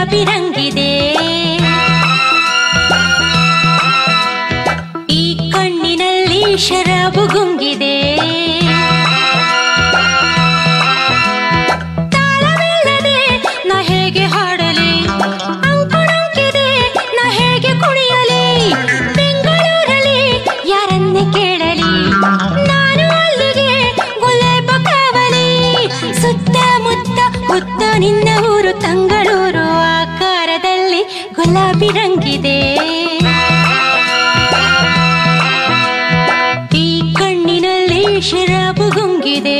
ಗುಲಾಬಿ ರಂಗಿದೆ ಈ ಕಣ್ಣಿನಲ್ಲಿ ಶರಾಬು ಗುಂಗಿದೆ ತಾಳವಿಲ್ಲದೆ ನಾ ಹೇಗೆ ಹಾಡಲಿ ಅಂಕುಡೊಂಕಿದೆ ನಾ ಹೇಗೆ ಕುಣಿಯಲಿ ಬೆಂಗಳೂರಲ್ಲಿ ಯಾರನ್ನೇ ಕೇಳಲಿ ನಾನು ಅಲ್ಲಿಗೆ ಗುಲೇಬ ಕಾವಲಿ ಸುತ್ತಮುತ್ತ ಹುತ್ತ ನಿನ್ನ ಊರು ತಂಗಳೂರು ಆಕಾರದಲ್ಲಿ ಗುಲಾಬಿ ರಂಗಿದೆ ಈ ಕಣ್ಣಿನಲ್ಲಿ ಶರಾಬು ಗುಂಗಿದೆ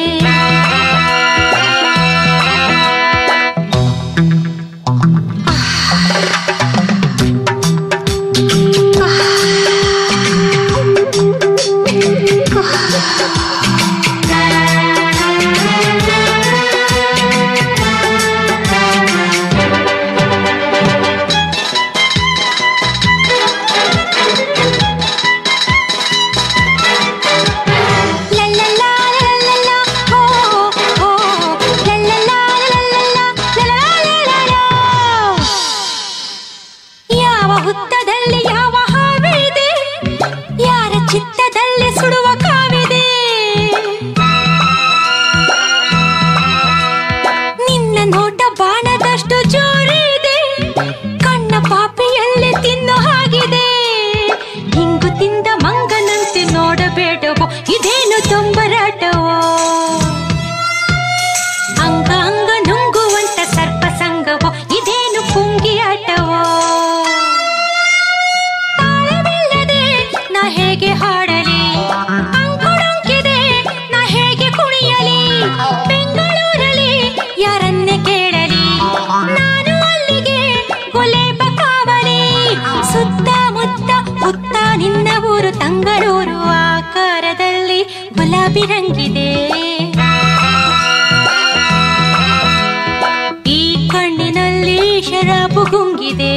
ಲಲ್ಲಲ್ಲಾ ಲಲ್ಲಲ್ಲಾ, ಹೋ, ಹೋ, ಲಲ್ಲಲ್ಲಾ ಲಲ್ಲಲ್ಲಾ, ಲಲಲಾಲಲಲಾ. ಯಾವ ಹುತ್ತದಲ್ಲಿ ಯಾವ ಹಾವಿದೆ ಯಾರ ಚಿತ್ತದಲ್ಲಿ ಸುಡುವ ಕಾವಿದೆ ನಿನ್ನ ನೋಟ ಬಾಣದಷ್ಟು ಜೋರಿದೆ ಕಣ್ಣ ಪಾಪಿಯಲ್ಲಿ ತಿನ್ನೋ ಹಾಗಿದೆ ಹಿಂಗು ತಿಂದ ಮಂಗನಂತೆ ನೋಡಬೇಡವೋ ಇದೇನು ತೊಂಬರಾಟವೋ ಅಂಗ ಅಂಗ ನುಂಗುವಂತ ಸರ್ಪ ಸಂಗವೋ ಇದೇನು ಪುಂಗಿ ಆಟವೋ ತಾಳವಿಲ್ಲದೆ ನಾ ಹೇಗೆ ಹಾಡಲಿ ಅಂಕುಡೊಂಕಿದೆ ನಾ ಹೇಗೆ ಕುಣಿಯಲಿ ಬೆಂಗಳೂರಲ್ಲಿ ಯಾರನ್ನೇ ಕೇಳಲಿ ನಾನು ಅಲ್ಲಿಗೆ ಗುಲೇಬ ಕಾವಲಿ ಸುತ್ತಮುತ್ತ ಹುತ್ತ ನಿನ್ನ ಊರು ತಂಗಳೂರು ಆಕಾರದಲ್ಲಿ ಗುಲಾಬಿ ರಂಗಿದೆ ಈ ಕಣ್ಣಿನಲ್ಲಿ ಶರಾಬು ಗುಂಗಿದೆ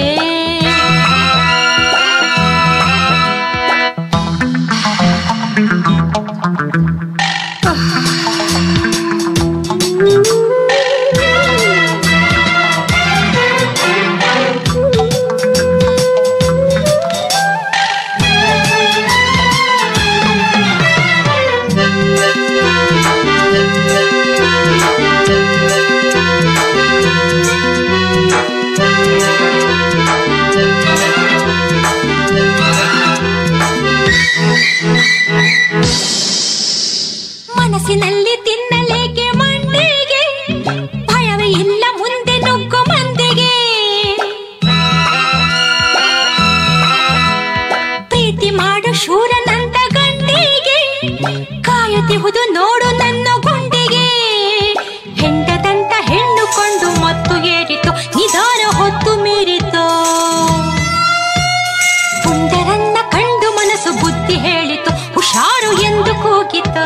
ಮನಸ್ಸಿನಲ್ಲಿ ತಿನ್ನಲೇಕೆ ಮಂಡಿಗೆ ಭಯವೇ ಇಲ್ಲ ಮುಂದೆ ನುಗ್ಗು ಮಂದಿಗೆ ಪ್ರೀತಿ ಮಾಡು ಶೂರನಂತ ಗಂಡಿಗೆ ಕಾಯುತ್ತಿಹುದು ನೋಡು ನನ್ನ ಗುಂಡಿಗೆ ಹೆಂಡದಂತ ಹೆಣ್ಣು ಕೊಂಡು ಮತ್ತು ಏರಿತು ನಿಧಾನ ಹೊತ್ತು ಮೀರಿತು ಪುಂಡರನ್ನ ಕಂಡು ಮನಸ್ಸು ಬುದ್ಧಿ ಹೇಳಿತು ಹುಷಾರು ಎಂದು ಕೂಗಿತು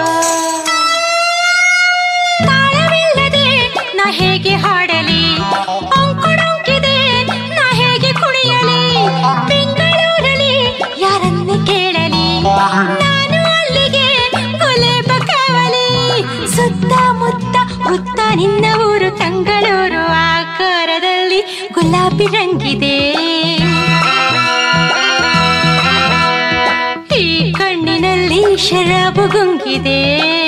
ತಾಳವಿಲ್ಲದೆ ನಾ ಹೇಗೆ ಹಾಡಲಿ ಅಂಕುಡೊಂಕಿದೆ ನಾ ಹೇಗೆ ಕುಣಿಯಲಿ ಬೆಂಗಳೂರಲ್ಲಿ ಯಾರನ್ನೇ ಕೇಳಲಿ ನಾನು ಅಲ್ಲಿಗೆ ಗುಲೇಬ ಕಾವಲಿ ಸುತ್ತಮುತ್ತ ಹುತ್ತ ನಿನ್ನ ಊರು ತಂಗಳೂರು ಆಕಾರದಲ್ಲಿ ಗುಲಾಬಿ ರಂಗಿದೆ ಈ ಕಣ್ಣಿನಲ್ಲಿ ಶರಾಬು ಗುಂಗಿದೆ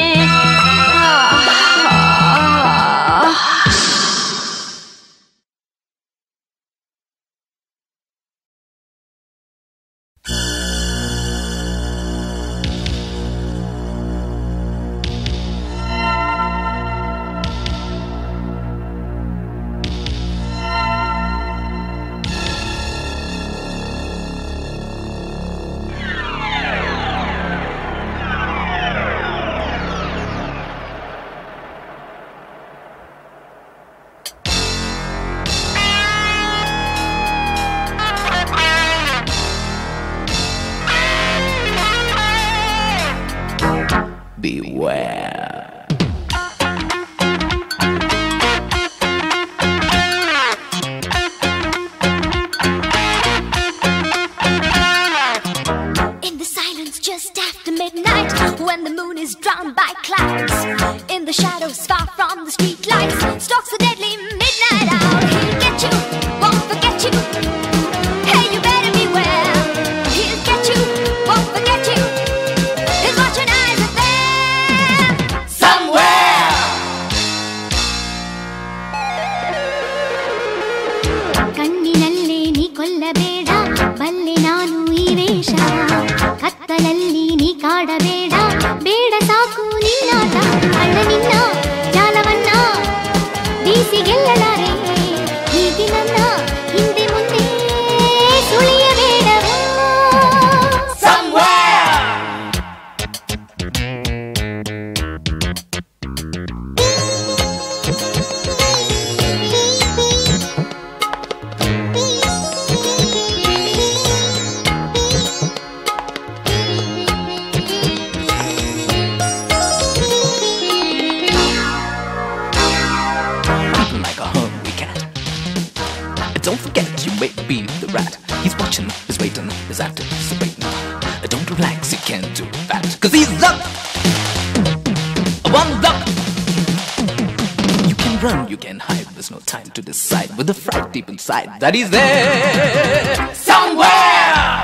Beware. In the silence just after midnight, when the moon is drowned by clouds, in the shadows far from the streetlights, stalks the deadly midnight owl. He'll get you Don't forget you may be the rat. He's watching, he's waiting, he's anticipating. Don't relax, you can't do that. Cause he's up! One up! You can run, you can hide, there's no time to decide. With the fright deep inside that he's there somewhere!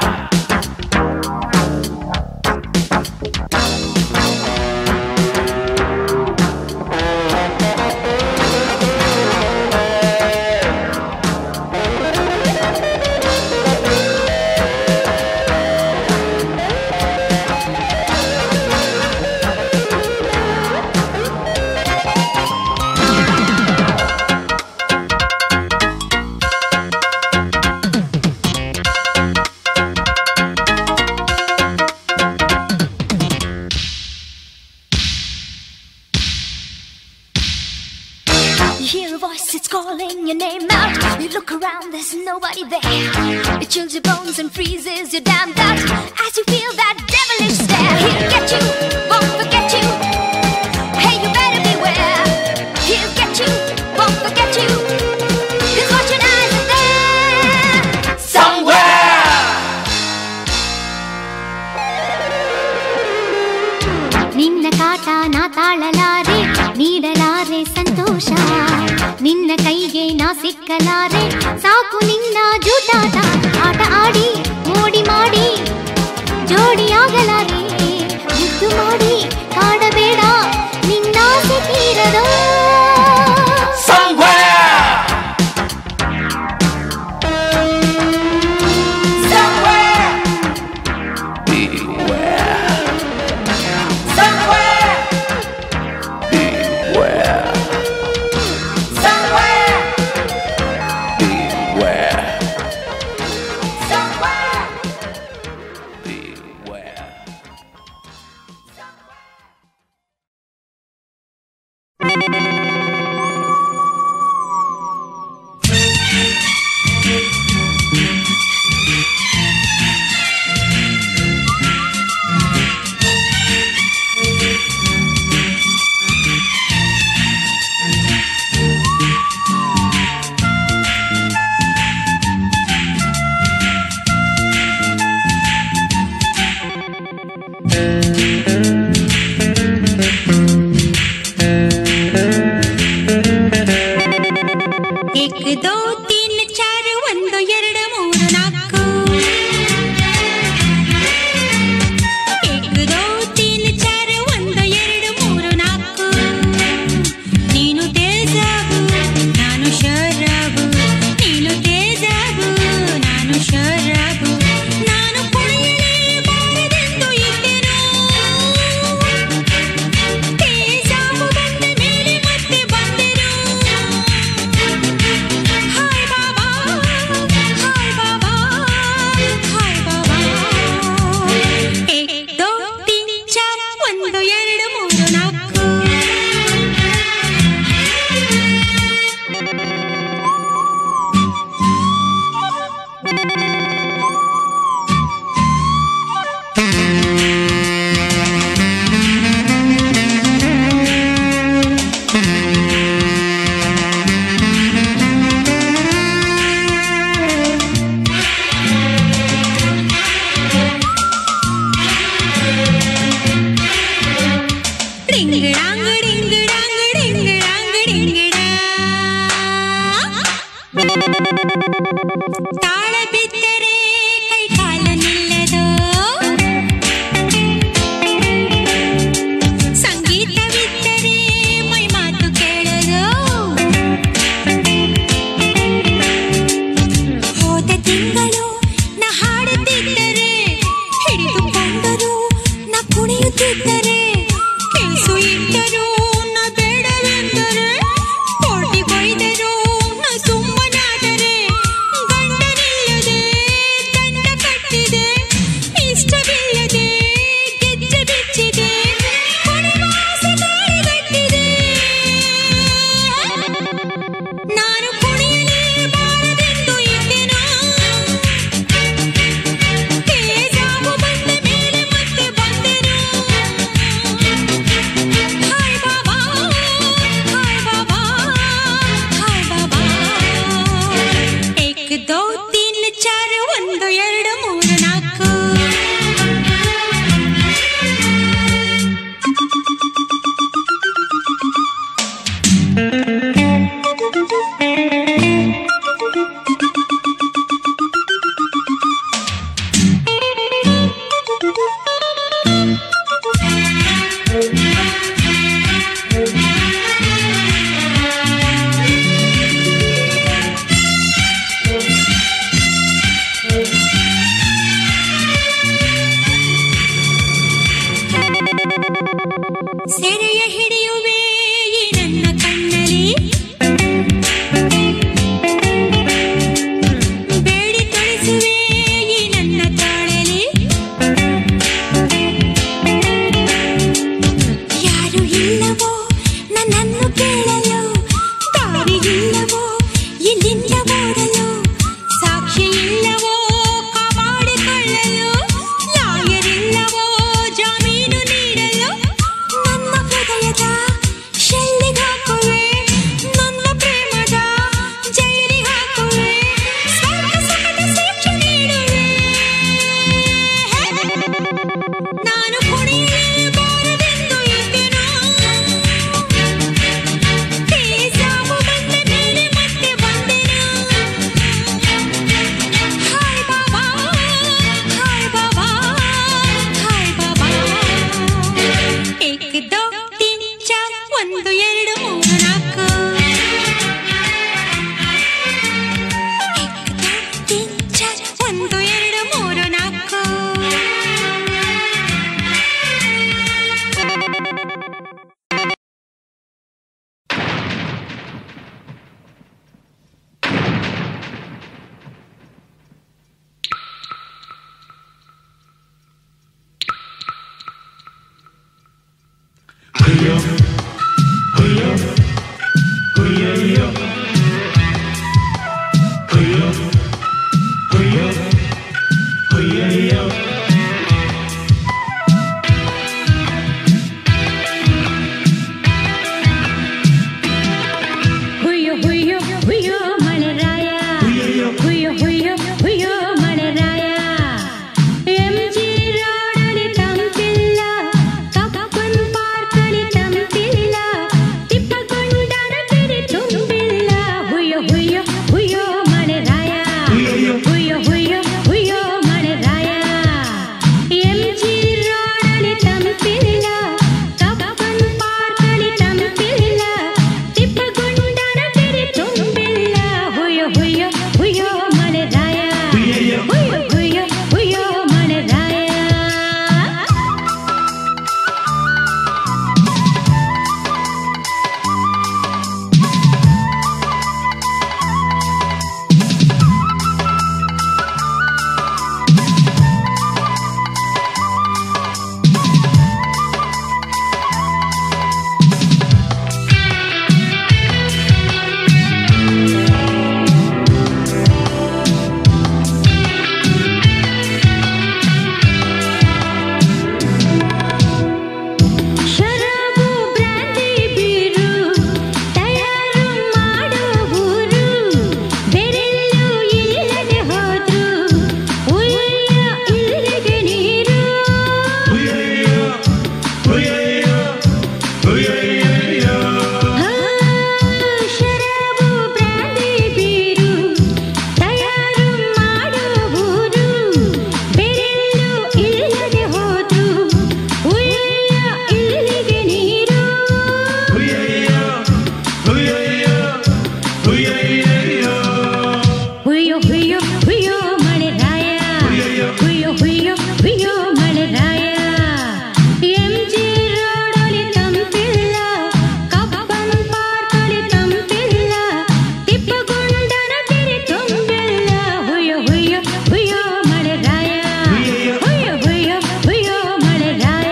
You hear a voice, it's calling your name out. You look around, there's nobody there. It chills your bones and freezes your damn doubt as you feel that devilish stare. He'll get you, won't forget you. Hey, you better beware. He'll get you, won't forget you. His watching eyes are there. Somewhere! ನಿನ್ನ ಕಾಟ ನಾ ತಾಳಲಾರೆ ನೀಡಲಾರೆ ಸಂತೋಷ ನಿನ್ನ ಕೈಗೆ ನಾ ಸಿಕ್ಕಲಾರೆ ಸಾಕು ನಿನ್ನ ಜೂಟಾಟ ಆಟ ಆಡಿ ಮೋಡಿ ಮಾಡಿ ಜೋಡಿಯಾಗಲಾರೆ ಮುದ್ದು ಮಾಡಿ ಕಾಡಬೇಡ ನಿನ್ನಾಸೆ ತೀರದೋ Somewhere! Somewhere! Beware! Somewhere! Beware! Somewhere! Beware! Somewhere! Beware! ಏಕ್ ದೋ ತೀನ್ ಚಾರ್ ಒಂದು ಎರಡು ಮೂರು ನಾಲ್ಕು ಏಕ್ ದೋ ತೀನ್ ಚಾರ್ ಒಂದು ಎರಡು ಮೂರು ನಾಲ್ಕು ನೀನು ತೇಜಾಬು ನಾನು ಶರಾಬು ನೀನು ತೇಜಾಬು ನಾನು ಶರಾಬು ನಾನು ಕುಡಿಯಲೇಬಾರದೆಂದು ಇದ್ದೆನು ತೇಜಾಬು ಬಂದ ಮೇಲೆ ಮತ್ತೆ ಬಂದೆನು ಹಾಯ್ ಬಾಬಾ ಹಾಯ್ ಬಾಬಾ ಹಾಯ್ ಬಾಬಾ ಏಕ್ ದೋ ತೀನ್ ಚಾರ್ ಒಂದು ಎರಡು ಮೂರು ನಾಲ್ಕು ಹುಯ್ಯೋ ಹುಯ್ಯೋ ಹುಯ್ಯೋ ಮಳೆರಾಯ ಹುಯ್ಯೋ ಹುಯ್ಯೋ ಹುಯ್ಯೋ ಮಳೆರಾಯ ಎಂ ಜಿ ರೋಡಲ್ಲಿ ತಂಪಿಲ್ಲ ಕಪ್ಪನ್ ಪಾರ್ಕಲ್ಲಿ ತಂಪಿಲ್ಲ ತಿಪ್ಪಗೊಂಡರ ಕೆರೆ ತುಂಬಿಲ್ಲ ಹುಯ್ಯೋ ಹುಯ್ಯೋ ಹುಯ್ಯೋ ಮಳೆರಾಯ ಹುಯ್ಯೋ ಹುಯ್ಯೋ ಹುಯ್ಯೋ ಮಳೆರಾಯ ಎಂ ಜಿ ರೋಡಲ್ಲಿ ತಂಪಿಲ್ಲ ಕಪ್ಪನ್ ಪಾರ್ಕಲ್ಲಿ ತಂಪಿಲ್ಲ ತಿಪ್ಪಗೊಂಡರ ಕೆರೆ ತುಂಬಿಲ್ಲ ಹುಯ್ಯೋ ಹುಯ್ಯೋ ಹುಯ್ಯೋ ಮಳೆರಾಯ ಹುಯ್ಯೋ ಹುಯ್ಯೋ ಹುಯ್ಯೋ ಮಳೆರಾಯ ಶರಾಬು ಬ್ರಾಂದಿ ಬೀರು ತಯಾರು ಮಾಡೋ ಊರು ಬೇರೆಲ್ಲೂ ಇಲ್ಲದೆ ಹೋದ್ರು ಉಯ್ಯ ಇಲ್ಲಿಗೆ ನೀರು ಹಾ, ಶರಾಬು ಬ್ರಾಂದಿ ಬೀರು ತಯಾರು ಮಾಡೋ ಊರು ಬೇರೆಲ್ಲೂ ಇಲ್ಲದೆ ಹೋದ್ರು ಉಯ್ಯ ಇಲ್ಲಿಗೆ ನೀರು ಹುಯ್ಯೋ ಹುಯ್ಯೋ ಹುಯ್ಯೋ ಮಳೆರಾಯ ಹುಯ್ಯೋ ಹುಯ್ಯೋ ಹುಯ್ಯೋ ಮಳೆರಾಯ ಎಂ ಜಿ ರೋಡಲ್ಲಿ ತಂಪಿಲ್ಲ ಕಬ್ಬನ್ ಪಾರ್ಕಲ್ಲಿ ತಂಪಿಲ್ಲ ತಿಪ್ಪಗೊಂಡನ ಕೆರೆ ತುಂಬಿಲ್ಲ ಹುಯ್ಯೋ ಹುಯ್ಯೋ ಹುಯ್ಯೋ ಮಳೆರಾಯ ಹುಯ್ಯೋ ಹುಯ್ಯೋ ಹುಯ್ಯೋ ಮಳೆರಾಯ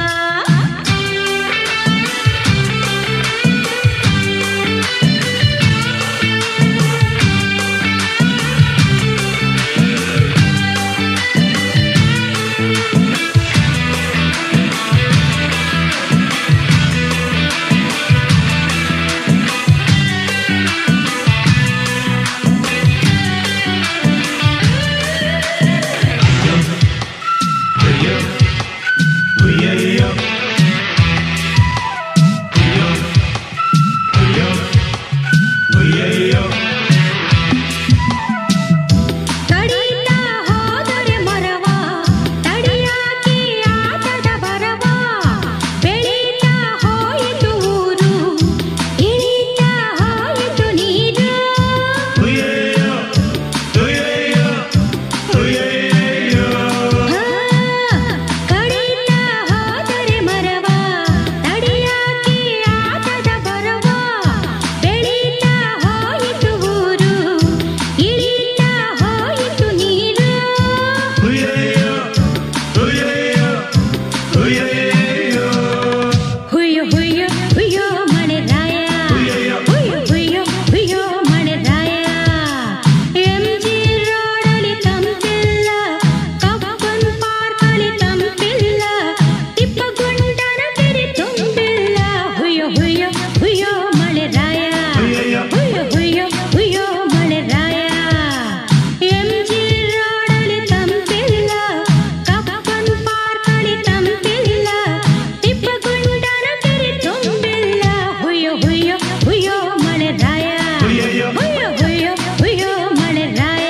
ಕಡಿತಾ ಹೋದರೆ ಮರವ ತಡಿಯಾಕಿ ಆಟದ ಬರವ ಬೆಳೀತಾ ಹೋಯಿತು ಊರು ಇಳಿತಾ ಹೋಯಿತು ನೀರು ಹಾ, ಕಡಿತಾ ಹೋದರೆ ಮರವ ತಡಿಯಾಕಿ ಆಟದ ಬರವ ಬೆಳೀತಾ ಹೋಯಿತು ಊರು ಇಳಿತಾ ಹೋಯಿತು ನೀರು ಹುಯ್ಯೋ ಹುಯ್ಯೋ ಹುಯ್ಯೋ ಮಳೆರಾಯ ಹುಯ್ಯೋ ಹುಯ್ಯೋ ಹುಯ್ಯೋ ಮಳೆರಾಯ ಎಂ ಜಿ ರೋಡಲ್ಲಿ ತಂಪಿಲ್ಲ ಕಬ್ಬನ್ ಪಾರ್ಕಲ್ಲಿ ತಂಪಿಲ್ಲ ತಿಪ್ಪಗೊಂಡನ ಕೆರೆ ತುಂಬಿಲ್ಲ ಹುಯ್ಯೋ ಹುಯ್ಯೋ ಹುಯ್ಯೋ ಮಳೆರಾಯ ಹುಯ್ಯೋ ಹುಯ್ಯೋ ಹುಯ್ಯೋ ಮಳೆರಾಯ ಎಂ ಜಿ ರೋಡಲ್ಲಿ ತಂಪಿಲ್ಲ ಕಬ್ಬನ್ ಪಾರ್ಕಲ್ಲಿ ತಂಪಿಲ್ಲ ತಿಪ್ಪಗೊಂಡನ ಕೆರೆ ತುಂಬಿಲ್ಲ ಹುಯ್ಯೋ ಹುಯ್ಯೋ ಹುಯ್ಯೋ ಮಳೆರಾಯ ಹುಯ್ಯೋ ಹುಯ್ಯೋ ಹುಯ್ಯೋ ಮಳೆರಾಯ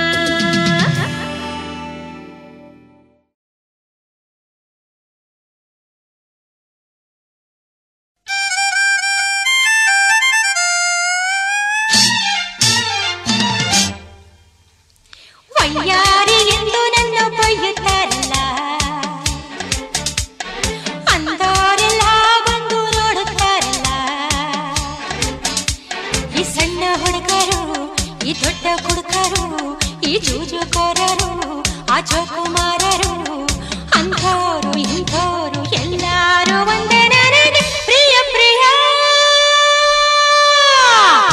ವಯ್ಯಾರಿ ಎಂದು ನನ್ನ ಬೈಯುತ್ತಾರಲ್ಲ ಅಂದವರೆಲ್ಲ ಬಂದು ನೋಡುತ್ತಾರಲ್ಲ ಈ ಸಣ್ಣ ಹುಡುಗರು ಈ ದೊಡ್ಡ ಹುಡುಗರು ಈ ಜೂಜುಕೋರರು ಆ ಜೋಕುಮಾರರು ಅಂಥೋರು ಇಂಥೋರು ಎಲ್ಲಾರು ಒಂದೇ ನನಗೆ ಪ್ರಿಯ ಪ್ರಿಯ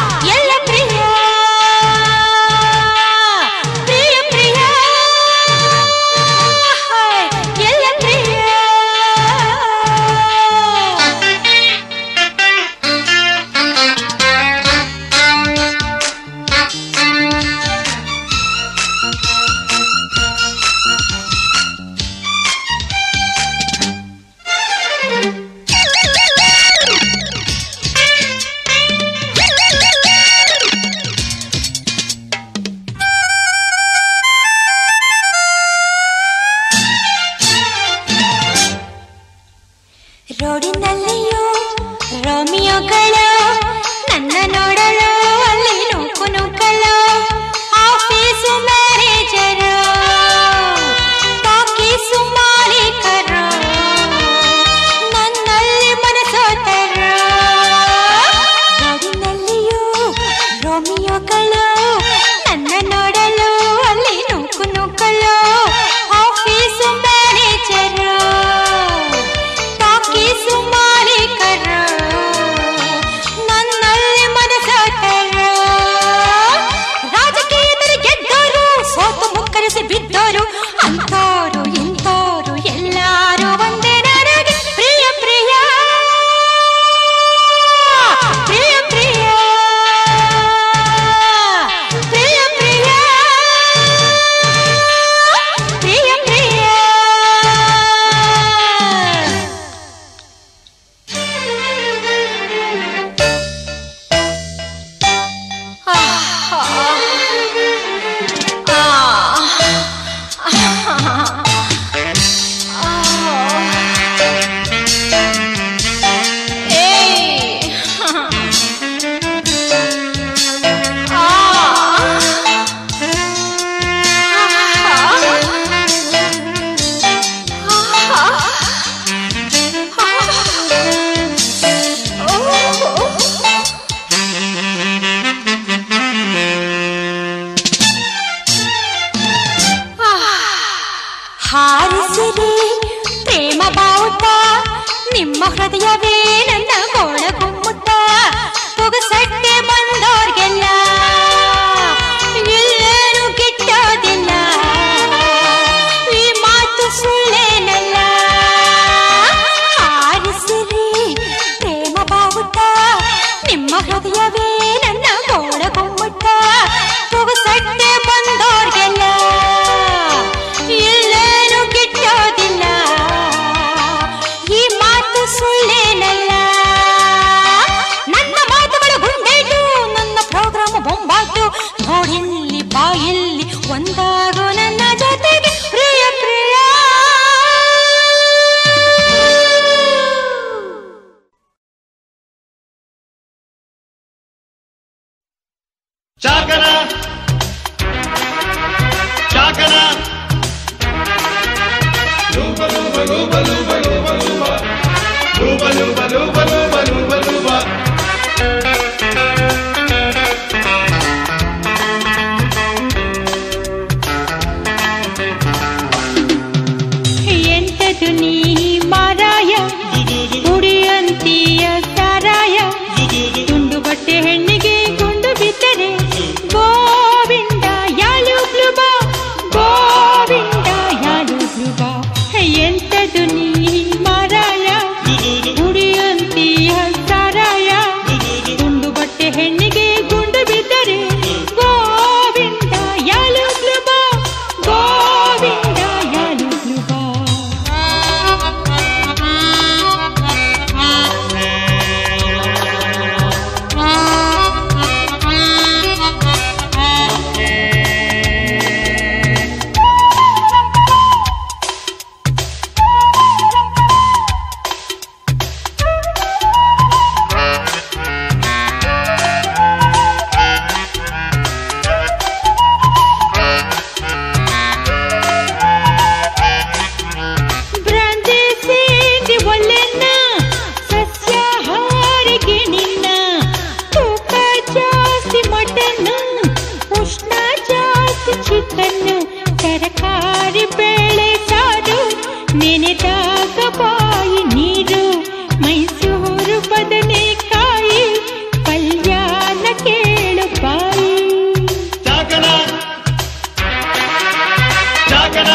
ರೋಮಿಯೋಗಳು ನನ್ನ ನೋಡಲು ಅಲ್ಲಿ ನೂಕು ನೂಕಲು ಆಫೀಸು ಮ್ಯಾನೇಜರು ಟಾಕೀಸು ಮಾಲೀಕರು ನನ್ನಲ್ಲಿ ಮನಸಾಟರು ರಾಜಕೀಯದಲ್ಲಿ ಗೆದ್ದವರು ಸೋತು ಮುಕ್ಕರಿಸಿ ಬಿದ್ದವರು ಅಂತೋರು ಇಂಥೋರು ಎಲ್ಲಾರು ಒಂದೇ ನನಗೆ ಪ್ರಿಯ ಪ್ರಿಯ ಪ್ರಿಯ ಪ್ರಿಯ ಪ್ರಿಯ ಪ್ರಿಯ ಪ್ರಿಯ ಪ್ರಿಯ ಹಾರಿಸಿರಿ ಪ್ರೇಮ ಬಾವುಟ ನಿಮ್ಮ ಹೃದಯವೇ ನನ್ನ ಗೋಳ ಗುಮ್ಮುತ್ತ ಪುಗಸಟ್ಟೆ ಬಂದೋರ್ಗೆಲ್ಲ ಎಲ್ಲರೂ ಗಿಟ್ಟೋದಿಲ್ಲ ಈ ಮಾತು ಸುಳ್ಳೇನಲ್ಲ ಹಾರಿಸಿರಿ ಪ್ರೇಮ ಬಾವುಟ ನಿಮ್ಮ ಹೃದಯವೇ ನನ್ನ ಗೋಳ ಗುಮ್ಮುತ್ತ ಪುಗಸಟ್ಟೆ ಬಂದೋರ್ಗೆಲ್ಲ ಎಲ್ಲೇನು ಗಿಟ್ಟೋದಿಲ್ಲ ಈ ಮಾತು ಸುಳ್ಳೇನಲ್ಲ ನನ್ನ ಮಾತುಗಳು ಗುಂಡೇಟು ನನ್ನ ಪ್ರೋಗ್ರಾಮ್ ಬೊಂಬಾಟು ನೋಡಿಲ್ಲಿ ಬಾಯಲ್ಲಿ ಒಂದಾಗು ನನ್ನ ಜೊತೆಗೆ ಪ್ರಿಯ ಪ್ರಿಯ ಚಾಕರ ಚಾಕರ ಲೂಬ ಲೂಬ ಲೂಬ ಲೂಬ ಲೂಬ ಲೂಬ ಲೂಬ ಲೂಬ ಲೂಬ ಲೂಬ ಲೂಬ ಲೂಬ ಎಂತದು ನೀ ಮಾರಾಯ ಕುಡಿಯಂತೀಯ ಸಾರಾಯ ತುಂಡು ಬಟ್ಟೆ ಹೆಣ್ಣಿಗೆ ಗುಂಡು ಬಿದ್ದರೆ ಗೋವಿಂದ ಯಾಳುಗ್ಲು ಬಾ ಗೋವಿಂದ ಯಾಳುಗ್ಲು ಬಾ ಎಂತದು ನೀ ಮಾರಾಯ ಕುಡಿಯಂತೀಯ ಸಾರಾಯ ತುಂಡು ಬಟ್ಟೆ ಹೆಣ್ಣಿಗೆ ಗುಂಡು ಬಿದ್ದರೆ ಗೋವಿಂದ ಯಾಳುಗ್ಲು ಬಾ ಗೋವಿಂದ ಯಾಳುಗ್ಲು ಬಾ ಬ್ರಾಂದೇಸಿ ಒಳ್ಳೆನ್ನ ಸಸ್ಯಾಹಾರಿಗೆ ನಿನ್ನ ತೂಕ ಜಾಸ್ತಿ ಮಟನ್ ಉಷ್ಣ ಜಾಸ್ತಿ ಚಿಕನ್ ತರಕಾರಿ ಬೇಳೆ ಸಾರು ನೆನೆದಾಗ ಬಾಯಿ ನೀರು ಮೈಸೂರು ಬದನೆಕಾಯಿ ಕಲ್ಯಾಣ ಕೇಳು ಬಾಯಿ ಚಾಕರ ಚಾಕರ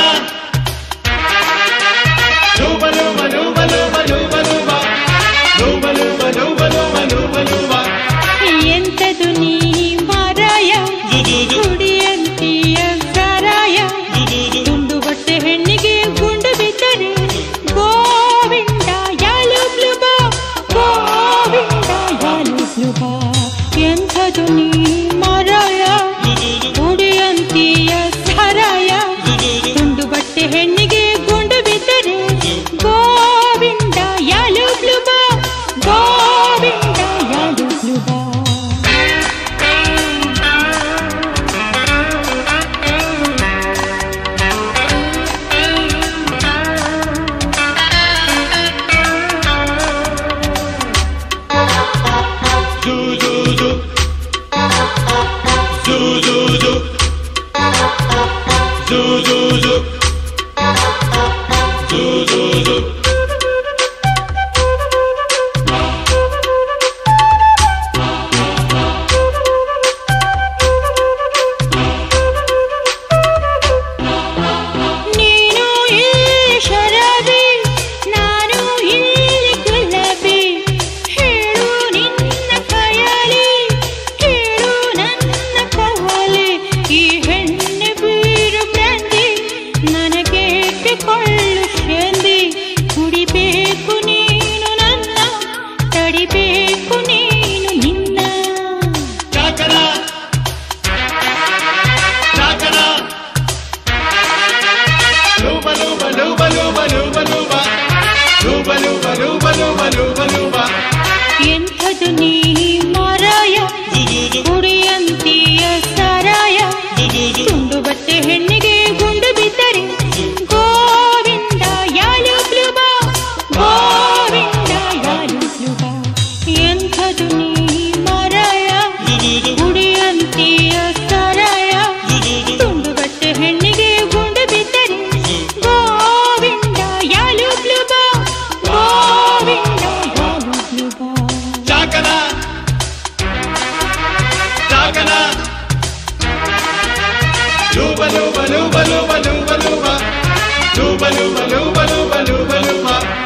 ಲೂಬ ಲೂಬ ಲೂಬ ಲೂಬ ಲೂಬ ಲೂಬ ಲೂಬ ಲೂಬ ಲೂಬ ಲೂಬ ಲೂಬ ಲೂಬ ಎಂತದು ನೀ ಮಾರಾಯ ಕುಡಿಯಂತೀಯ ಸಾರಾಯ ತುಂಡು ಬಟ್ಟೆ ಹೆಣ್ಣಿಗೆ ಗುಂಡು ಬಿದ್ದರೆ ಗೋವಿಂದ ಯಾಳುಗ್ಲು ಬಾ ಗೋವಿಂದ ಯಾಳುಗ್ಲು ಬಾ ಎಂಥದು ನೀ ಮಾರಾಯ ಕುಡಿಯಂತೀಯ ಸಾರಾಯ ತುಂಡು ಬಟ್ಟೆ ಹೆಣ್ಣಿಗೆ ಗುಂಡು ಬಿದ್ದರೆ ಗೋವಿಂದ ಯಾಳುಗ್ಲು ಬಾ ಗೋವಿಂದ ಯಾಳುಗ್ಲು ಬಾ ಜೂ ಜೂ ಜೂ ನೀನು ಇಲ್ಲಿ ಶರಾಬಿ ನಾನು ಇಲ್ಲಿ ಗುಲಾಬಿ ಹೇಳು ನಿನ್ನ ಖಯಾಲಿ ಕೇಳು ನನ್ನ ಕವಲೆ ಈ ಹೆಣ್ಣು ಬೀರು ಬ್ರಾಂದಿ ನನಗೇಕೆ ಕೊಳ್ಳು ಶಂದಿ ಕುಡಿಬೇಕು ನೀನು ನನ್ನ ತಡಿಬೇಕು ನೀನು ನಿನ್ನ ಚಾಕರ ಚಾಕರ ಲೂಬ ಲೂಬ ಲೂಬ ಲೂಬ ಲೂಬ ಲೂಬ ಲೂಬ ಲೂಬ ಲೂಬ ಲೂಬ ಲೂಬ ಲೂಬ ಎಂಥದು ನೀ ಮಾರಾಯ ಕುಡಿಯಂತೀಯ ಸಾರಾಯ ತುಂಡು ಬಟ್ಟೆ ಹೆಣ್ಣಿಗೆ ಗುಂಡು ಬಿದ್ದರೆ ಗೋವಿಂದ ಯಾಲು ಪ್ಲುಬ ಗೋವಿಂದ ಯಾಲು ಪ್ಲುಬ ಎಂಥದು ನೀ ಮಾರಾಯ ಕುಡಿಯಂತೀಯ ಸಾರಾಯ ತುಂಡು ಬಟ್ಟೆ ಹೆಣ್ಣಿಗೆ ಗುಂಡು ಬಿದ್ದರೆ ಗೋವಿಂದ ಯಾಲು ಪ್ಲುಬ ಗೋವಿಂದ ಯಾಲು ಪ್ಲುಬ ಚಾಕರ ಚಾಕರ ಲೂಬ ಲೂಬ ಲೂಬ ಲೂಬ ಲೂಬ ಲೂಬ ಲೂಬ ಲೂಬ ಲೂಬ ಲೂಬ ಲೂಬ ಲೂಬ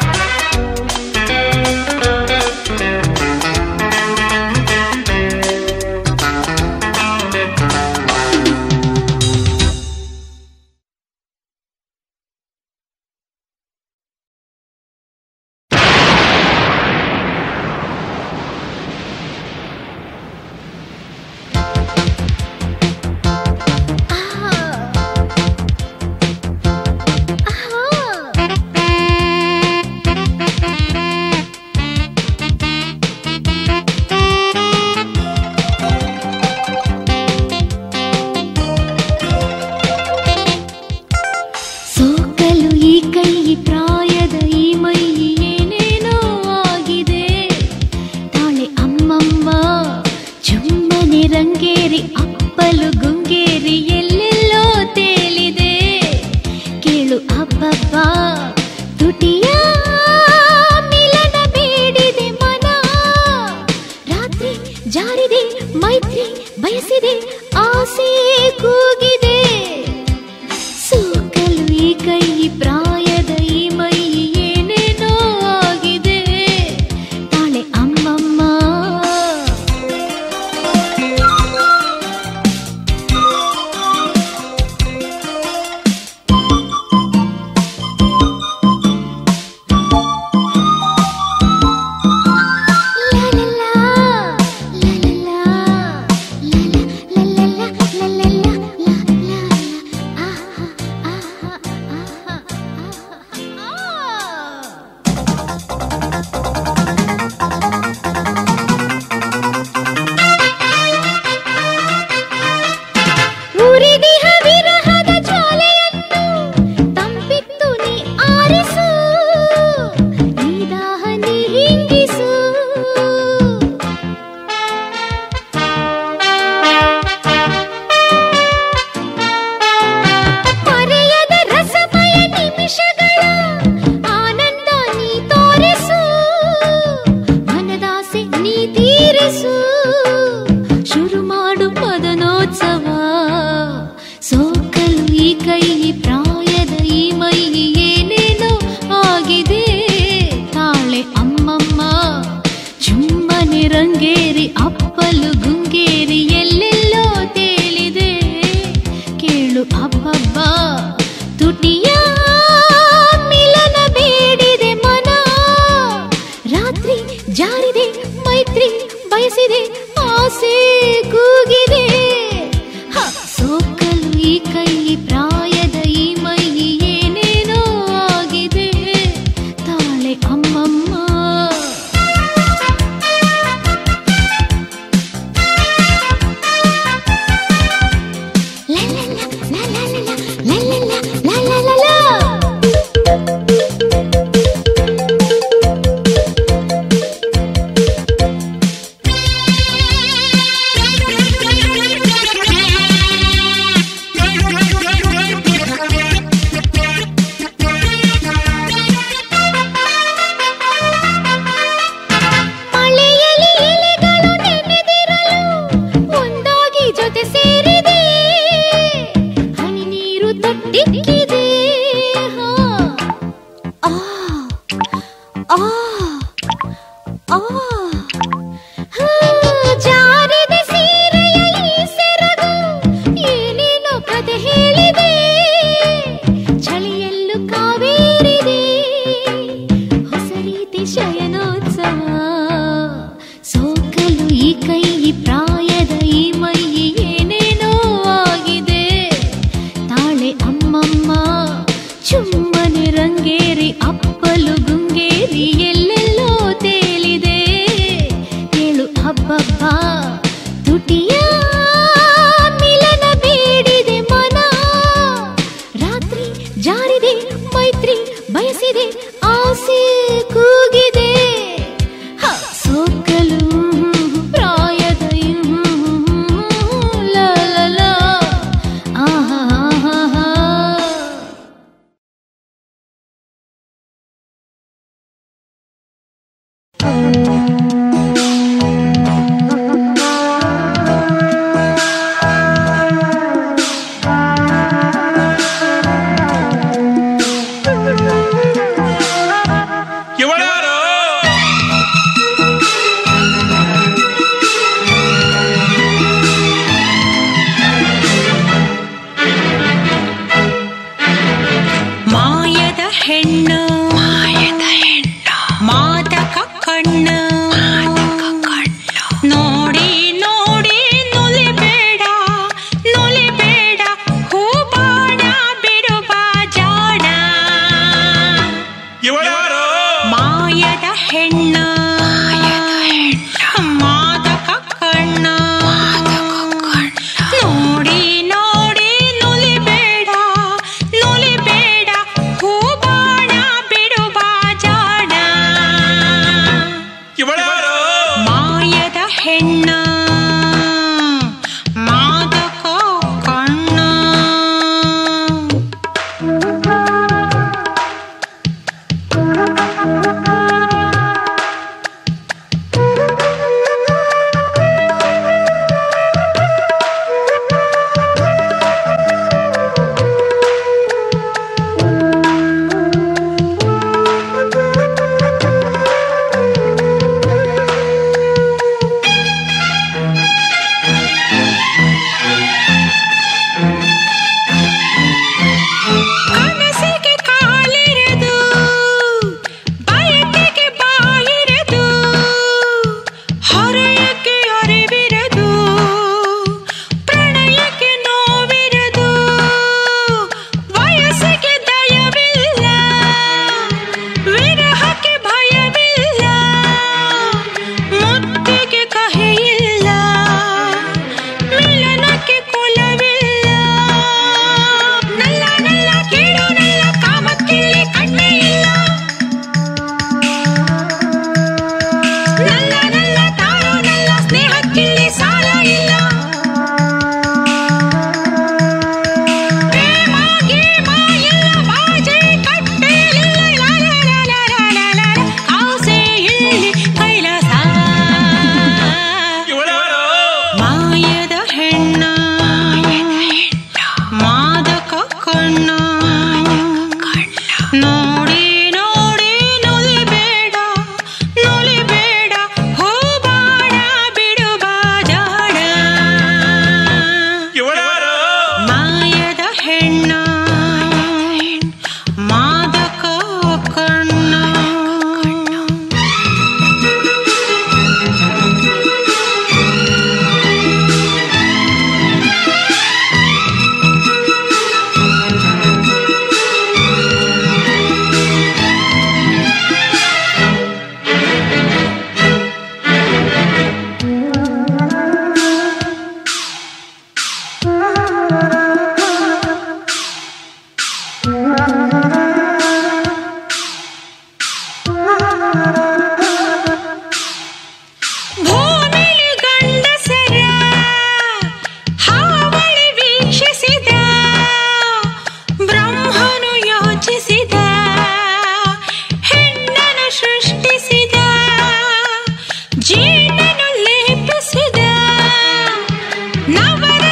ಸೋಕಲು ಈ ಕೈ ಪ್ರಾಯದ ಈ ಮೈ ಏನೇನೋ ಆಗಿದೆ ತಾಳೆ ಅಮ್ಮಮ್ಮ ಚುಮ್ಮನೆ ರಂಗೇರಿ ಅಪ್ಪಲು ಗುಂಗೇರಿ ಎಲ್ಲೆಲ್ಲೋ ತೇಲಿದೆ ಕೇಳು ಅಬ್ಬಬ್ಬ ತುಟಿಯ ಮಿಲನ ಬೇಡಿದೆ ಮನ ರಾತ್ರಿ ಜಾರಿದೆ ಮೈತ್ರಿ ಬಯಸಿದೆ ಆಸೆ ಕೂಗಿದೆ ಸೋಕಲು ಈ ಕೈ ಪ್ರಾಯದ ಈ ಮೈ ಏನೇನೋ ಆಗಿದೆ ತಾಳೆ ಅಮ್ಮಮ್ಮ ಜೊತೆ ಸೇರಿದೆ ಹನಿ ನೀರು ತೊಟ್ಟಿಕ್ಕಿದೆ ಹಾ. ಆ ಆ ಆ ಹಾ, ಜಾರಿದೆ ಸೀರೆಯ ಈ ಸೆರಗು ಏನೇನೋ ಕತೆ ಹೇಳಿದೆ ಚಳಿಯಲ್ಲೂ ಕಾವೇರಿದೆ ಹೊಸ ರೀತಿ ಶಯನೋತ್ಸವ ಸೋಕಲು ಈ ಕೈ ಪ್ರಾಯದ ಈ ಮೈ ಏನೇನೋ ಆಗಿದೆ ತಾಳೆ ಅಮ್ಮಮ್ಮ ಚುಮ್ಮನೆ ರಂಗೇರಿ ಅಪ್ಪಲು ಗುಂಗೇರಿ ಎಲ್ಲೆಲ್ಲೋ ತೇಲಿದೆ ಹೇಳು ಹಬ್ಬಬ್ಬ ತುಟಿಯ ಮಿಲನ ಬೇಡಿದೆ ಮನ ರಾತ್ರಿ ಜಾರಿದೆ ಮೈತ್ರಿ ಬಯಸಿದೆ ಆಸೆ ಕೂಗಿದೆ ಹ, ಸೋಕಲು ಪ್ರಾಯದ ಲ ಲ ಲ ಆಹಾ ಆಹಾ ಆಹಾ. ಇವಳ್ಯಾರು ಮಾಯದ ಹೆಣ್ಣು ಮಾಯದ ಹೆಣ್ಣು ಮಾದಕ ಕಣ್ಣು ನೋಡಿ ನೋಡಿ ನುಲಿಬೇಡ ನುಲಿಬೇಡ ಹೂಬಾಣ ಬಿಡುವ ಜಾಣ ಇವಳ್ಯಾರು ಮಾಯದ ಹೆಣ್ಣು ಮಾದಕ ಕಣ್ಣು ನೋಡಿ ನೋಡಿ ನುಲಿಬೇಡ ನುಲಿಬೇಡ ಹೂಬಾಣ ಬಿಡುವ ಜಾಣ ಇವಳ್ಯಾರು ಮಾಯದ ಹೆಣ್ಣು ಮಾದಕ ಕಣ್ಣು ಕನಸಿಗೆ ಕಾಲಿರದು ಬಯಕೆಗೆ ಬಾಯಿರದು ಹರೆಯಕ್ಕೆ ಅರಿವಿರದು ಪ್ರಣಯಕ್ಕೆ ನೋವಿರದು ವಯಸ್ಸಿಗೆ ದಯವಿಲ್ಲ ವಿರಹಕ್ಕೆ ಭಯವಿಲ್ಲ ಮುತ್ತಿಗೆ ಕಹಿಯಿಲ್ಲ ಮಿಲನಕ್ಕೆ ಕುಲವಿಲ್ಲ ನಲ್ಲ ನಲ್ಲ ಕೇಳು ನಲ್ಲ ಕಾಮಕ್ಕಿಲ್ಲಿ ಕಣ್ಣೇ ಇಲ್ಲ ನಲ್ಲ ನಲ್ಲ ತಾಳು ನಲ್ಲ ಸ್ನೇಹಕ್ಕಿಲ್ಲಿ ಸಾಲ ಇಲ್ಲ ಪ್ರೇಮ ಗೀಮ ಎಲ್ಲ ಬಾಜಿ ಕಟ್ಟೆಲಿಲ್ಲ ಲ ಲ ಲ ಲ ಲ ಲ ಲ. ಆಸೆ ಇಲ್ಲಿ ಕೈಲಾಸ ಇವಳ್ಯಾರು ಮಾಯದ ಹೆಣ್ಣ ಮಾದಕ ಕಣ್ಣ ನೋಡಿ ನೋಡಿ ನುಲಿಬೇಡ ನುಲಿಬೇಡ ಹೂಬಾಣ ಬಿಡುವ ಜಾಡ ಇವಳ್ಯಾರು ಮಾಯದ ಹೆಣ್ಣ ಮಾದಕ ಕಣ್ಣ ಭೂಮಿಲಿ ಗಂಡಸರ ಹಾವಳಿ ವೀಕ್ಷಿಸಿದ ಬ್ರಹ್ಮನು ಯೋಚಿಸಿದ ಹೆಣ್ಣನು ಸೃಷ್ಟಿಸಿದ ಜೀನನು ಲೇಪಿಸಿದ ನವರ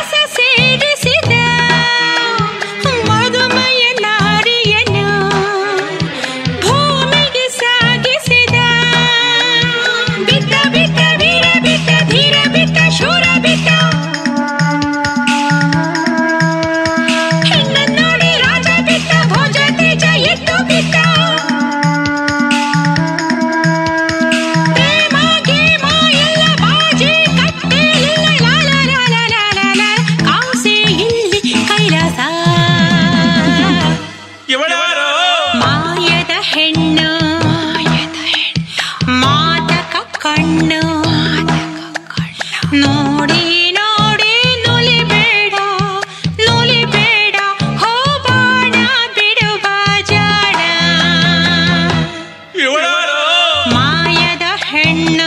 ಬಿಟ್ಟ ಹೆಣ್ಣನ್ ನೋಡಿ ರಾಜ ಬಿಟ್ಟ ಭೋಜ ತೇಜ ಎದ್ದು ಬಿಟ್ಟ ಪ್ರೇಮ ಗೇಮ ಎಲ್ಲ ಬಾಜಿ ಕಟ್ಟೆ ಇಲ್ಲ ಲಾಲ ಲಾಲ ಲಾಲ ಲಾಲ ಕಾಸೆ ಇಲ್ಲಿ ಕೈಲಾಸ ಇವಳ್ಯಾರು ಮಾಯದ ಹೆಣ್ಣು ಮಾದಕ ಕಣ್ಣು ನೋಡಿ ನೋಡಿ ನುಲಿಬೇಡ ನುಲಿಬೇಡ ಹೋಗೋಣ ಬಿಡುವ ಜಾಡ ಇವಳ್ಯಾರು ಮಾಯದ ಹೆಣ್ಣು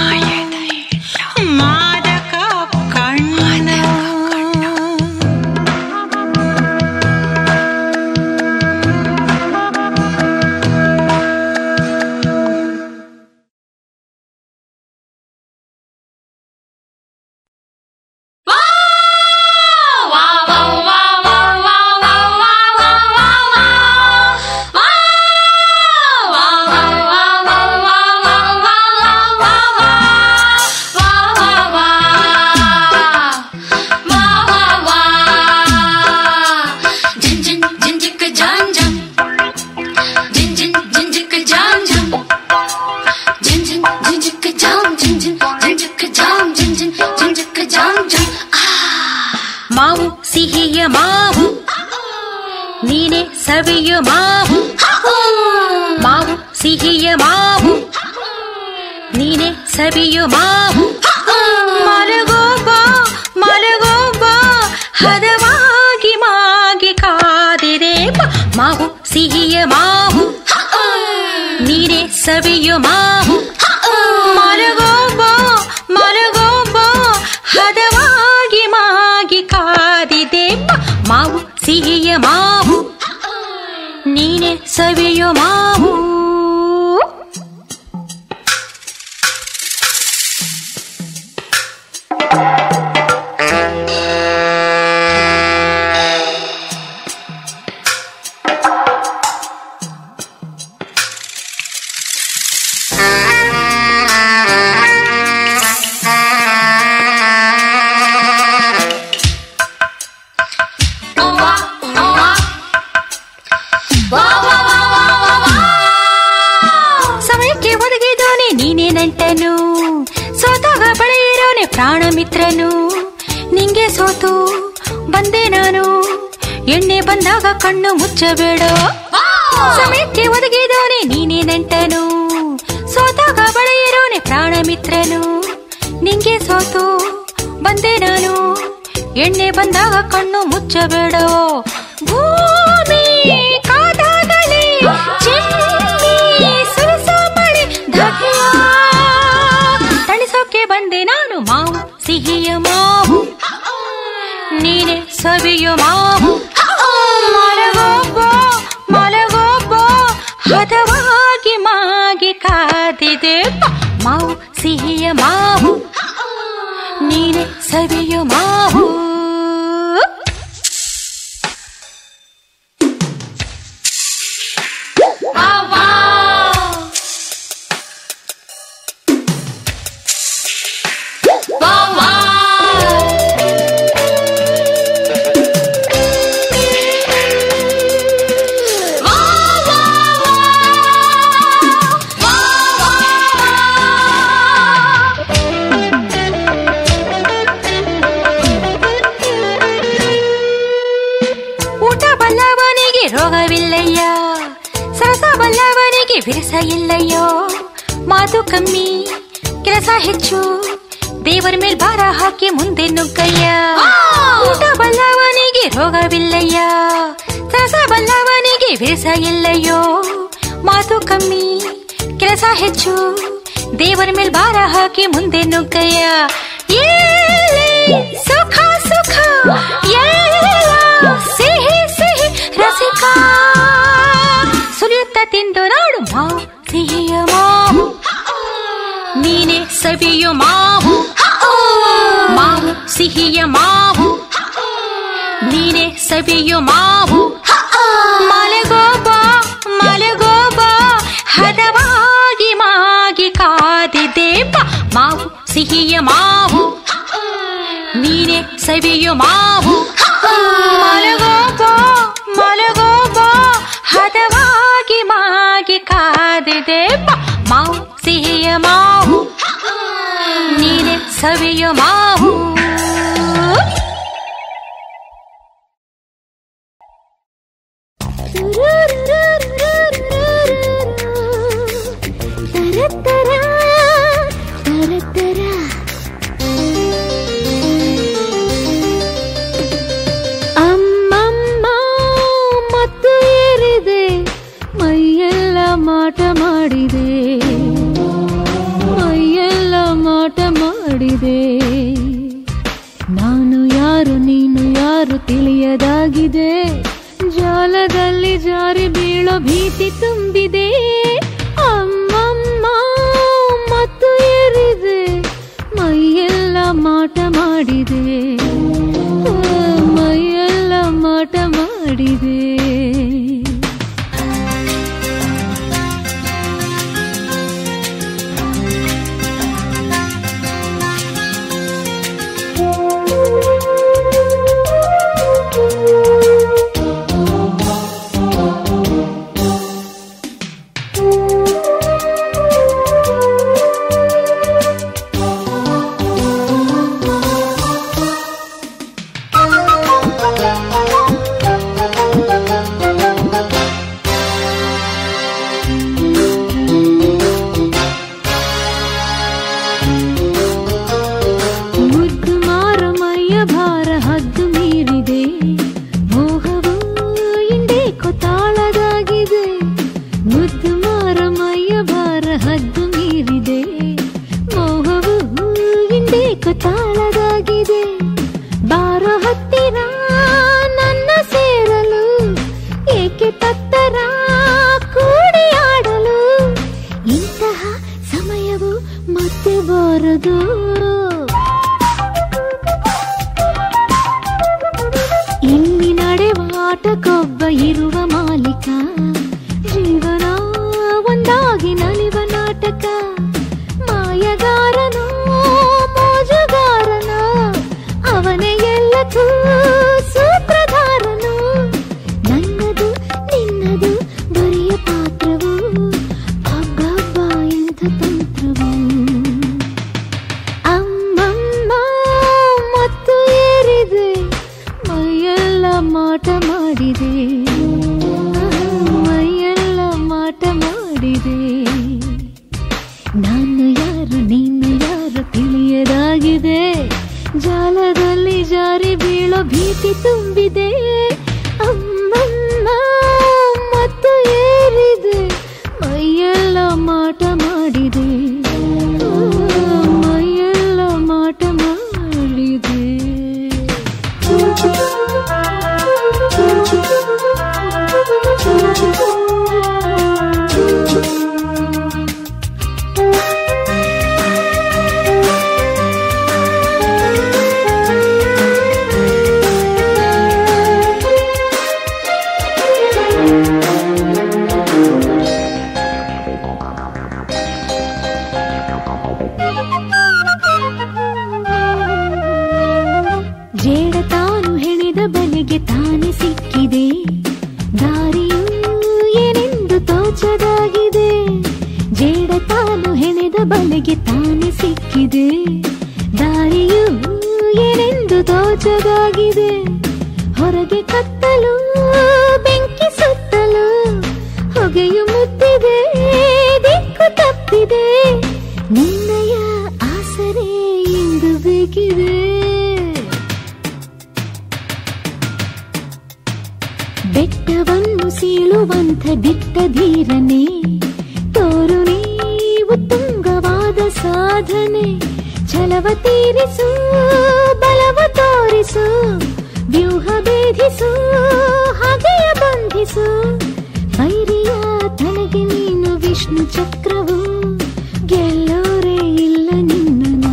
ಮಾದಕ ಕಣ್ಣು ಮಾವು ಸಿಹಿಯ ಮಾವು ನೀನೆ ಸವಿಯ ಮಾವು ಮಾವು ಸಿಹಿಯ ಮಾವು ನೀನೆ ಸವಿಯ ಮಾವು ಮಲಗೋ ಬಾ ಮಲಗೋ ಬಾ ಹದವಾಗಿ ಮಾಗಿ ಕಾದಿದೆ ಬಾ. ಮಾವು ಸಿಹಿಯ ಮಾವು ನೀನೆ ಸವಿಯ ಮಾವು ಮಲಗೋ ಬಾ ಮಲಗೋ ಬಾ ಹದವಾಗಿ ಮಾಗಿ ಕಾದಿದೆ ಬಾ. ಮಾವು ಸಿಹಿಯ ಮಾವು ನೀನೆ ಸವಿಯ ಮಾವು ಸಮಯಕ್ಕೆ ಒದಗಿದೋನೆ ನೀನೇ ನಂಟನು ಸೋತಾಗ ಬಳಿ ಇರೋನೆ ಪ್ರಾಣ ಮಿತ್ರನು ನಿಂಗೆ ಸೋತು ಬಂದೆ ನಾನು ಎಣ್ಣೆ ಬಂದಾಗ ಕಣ್ಣು ಮುಚ್ಚಬೇಡ ಸಮಯಕ್ಕೆ ಒದಗಿದೋನೆ ನೀನೇ ನಂಟನು ಸೋತಾಗ ಬಳಿ ಇರೋನೆ ಪ್ರಾಣ ಮಿತ್ರನು ನಿಂಗೆ ಸೋತು ಬಂದೆ ನಾನು ಎಣ್ಣೆ ಬಂದಾಗ ಕಣ್ಣು ಮುಚ್ಚಬೇಡ ಭೂಮಿ ಕಾದಾಗಲೇ ಚಿಮ್ಮಿ ಸುರಿಸೋ ಮಳೆ ಧಗ್ಯ. ತಣಿಸೋಕೆ ಬಂದೆ ನಾನು ಮಾವು ಸಿಹಿಯ ಮಾವು ನೀನೆ ಸವಿಯ ಮಾವು ಮಲಗೋಬ್ಬ ಮಲಗೋಬ್ಬ ಹದವಾಗಿ ಮಾಗಿ ಕಾದಿದೆ ಬಾ. ಮಾವು ಸಿಹಿಯ ಮಾವು ನೀನೆ ಸವಿಯ ಮಾವು ಊಟ ಬಲ್ಲವನಿಗೆ ರೋಗವಿಲ್ಲಯ್ಯ ಸರಸ ಬಲ್ಲವನಿಗೆ ವಿರಸ ಇಲ್ಲಯ್ಯೋ ಮಾತು ಕಮ್ಮಿ ಕೆಲಸ ಹೆಚ್ಚು ದೇವರ ಮೇಲ್ ಭಾರ ಹಾಕಿ ಮುಂದೆ ನುಗ್ಗಯ್ಯ ಊಟ ಬಲ್ಲವನಿಗೆ ರೋಗವಿಲ್ಲಯ್ಯ ಸರಸ ಬಲ್ಲವನಿಗೆ ವಿರಸ ಇಲ್ಲಯ್ಯೋ ಮಾತು ಕಮ್ಮಿ ಕೆಲಸ ಹೆಚ್ಚು ದೇವರ ಮೇಲ್ ಭಾರ ಹಾಕಿ ಮುಂದೆ ನುಗ್ಗಯ್ಯ ಎಲ್ಲಿ ಸುಖ ಸುಖ ಎಲ್ಲ ಸಿಹಿ ಸಿಹಿ ರಸಿಕ ಸುರಿಯುತ್ತ ತಿಂದು ನಾಡು ಮಾವು ಸಿಹಿಯ ಮಾವು ನೀನೆ ಸವಿಯು ಮಾವು ಮಾವು ಸಿಹಿಯ ಮಾವು ನೀನೆ ಸವಿಯು ಮಾವು ಮಲಗೋ ಬಾ ಮಲಗೋ ಬಾ ಹದವಾಗಿ ಮಾಗಿ ಕಾದಿದೆ ಬಾ ಮಾವು ಸಿಹಿಯ ಮಾವು ನೀನೆ ಸವಿಯು ಮಾವು ಮಲಗೋ ಬಾ ಮಲಗೋ ಬಾ ಹದವಾಗಿ ಮಾಗಿ ಕಾದಿದೆ ಬಾ ಮಾವು ಸಿಹಿಯ ಮಾವು ನೀನೆ ಸವಿಯು ಮಾವು ಅಮ್ಮಮ್ಮ ಮತ್ತು ಏರಿದೆ ಮೈಯೆಲ್ಲ ಮಾಟ ಮಾಡಿದೆ ಮೈಯೆಲ್ಲ ಮಾಟ ಮಾಡಿದೆ ನಾನು ಯಾರು ನೀನು ಯಾರು ತಿಳಿಯದಾಗಿದೆ ಜಾಲದಲ್ಲಿ ಜಾರಿ ಬೀಳೋ ಭೀತಿ ತುಂಬಿದೆ ಅಮ್ಮಮ್ಮ ಮತ್ತು ಏರಿದೆ ಮೈಯೆಲ್ಲ ಮಾಟ ಮಾಡಿದೆ ಮೈಯೆಲ್ಲ ಮಾಟ ಮಾಡಿದೆ ಮುದ್ದು ಮಾರ ಮೈಯ ಭಾರ ಹದ್ದು ಮೀರಿದೆ ಮೋಹವು ಇಂಡೇಕೊ ತಾಳದಾಗಿದೆ ಮುದ್ದು ಮಾರ ಮೈಯ ಭಾರ ಹದ್ದು ಮೀರಿದೆ ಮೋಹವು ಇಂಡೇಕೊ ತಾಳದಾಗಿದೆ ಬಾರೋ ಹತ್ತಿರ ನನ್ನ ಸೇರಲು ಏಕೆ ತತ್ತರ ಕೂಡಿ ಆಡಲು ಇಂತಹ ಸಮಯವು ಮತ್ತೆ ಬಾರದು ಇಲ್ಲಿ ನಡೆವ ಆಟಕ್ಕೊಬ್ಬ ಇರುವ ಮಾಲೀಕ ಜೀವನ ಒಂದಾಗಿ ನಲಿವ ನಾಟಕ ಮಾಯಗಾರನೋ ಮೋಜುಗಾರನೋ ಅವನೇ ಎಲ್ಲಕ್ಕೂ ಸೂತ್ರಧಾರನು ನನ್ನದು ನಿನ್ನದು ಬರಿಯ ಪಾತ್ರವು ಅಬ್ಬಬ್ಬ ಎಂಥ ತಂತ್ರವು ಅಮ್ಮಮ್ಮ ಮತ್ತು ಏರಿದೆ ಮೈಯೆಲ್ಲ ಮಾಟ ಮಾಡಿದೆ ಮೈಯೆಲ್ಲ ಮಾಟ ಮಾಡಿದೆ ನಾನು ಯಾರು ನೀನು ಯಾರು ತಿಳಿಯದಾಗಿದೆ ಜಾಲದಲ್ಲಿ ಜಾರಿ ಬೀಳೋ ಭೀತಿ ತುಂಬಿದೆ ಅಮ್ಮಮ್ಮ ಮತ್ತು ಏರಿದೆ ಮೈಯೆಲ್ಲ ಮಾಟ ಮಾಡಿದೆ ಮೈಯೆಲ್ಲ ಮಾಟ ಮಾಡಿದೆ ಜೇಡ ತಾನು ಹೆಣೆದ ಬಲೆಗೆ ತಾನೇ ಸಿಕ್ಕಿದೆ ದಾರಿಯು ಏನೆಂದು ತೋಚದಾಗಿದೆ ಜೇಡ ತಾನು ಹೆಣೆದ ಬಲೆಗೆ ತಾನೇ ಸಿಕ್ಕಿದೆ ದಾರಿಯು ಏನೆಂದು ತೋಚದಾಗಿದೆ ಹೊರಗೆ ಕತ್ತಲು ಬೆಂಕಿ ಸುತ್ತಲು ಹೊಗೆಯು ಮುತ್ತಿದೆ ದಿಕ್ಕು ತಪ್ಪಿದೆ ನಿನ್ನಯ ಆಸರೆ ಇಂದು ಬೇಕಿದೆ ಬೆಟ್ಟವನ್ನು ಸೀಳುವಂಥ ದಿಟ್ಟ ಧೀರನೆ ತೋರು ನೀವು ತುಂಗವಾದ ಸಾಧನೆ ಛಲವ ತೀರಿಸು ಬಲವ ತೋರಿಸು ವ್ಯೂಹ ಭೇದಿಸು ಹಾಗೆಯ ಬಂಧಿಸು ವೈರಿಯ ತಲೆಗೆ ನೀನು ವಿಷ್ಣು ಚಕ್ರವು ಗೆಲ್ಲೋರೇ ಇಲ್ಲ ನಿನ್ನನು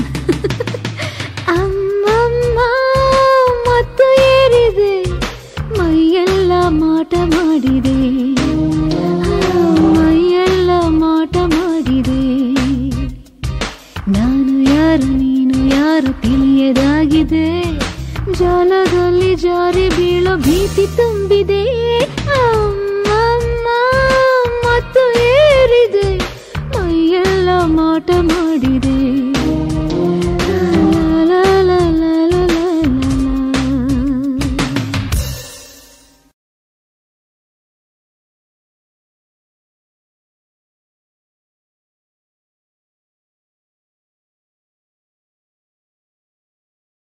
ಅಮ್ಮಮ್ಮ ಮತ್ತು ಏರಿದೆ ಮೈಯೆಲ್ಲ ಮಾಟ ಮಾಡಿದೆ ಮೈಯೆಲ್ಲ ಮಾಟ ಮಾಡಿದೆ ನಾನು ಯಾರು ನೀನು ಯಾರು ತಿಳಿಯದಾಗಿ ತುಂಬಿದೆ ಜಾಲದಲ್ಲಿ ಜಾರಿ ಬೀಳೋ ಭೀತಿ ತುಂಬಿದೆ ಅಮ್ಮ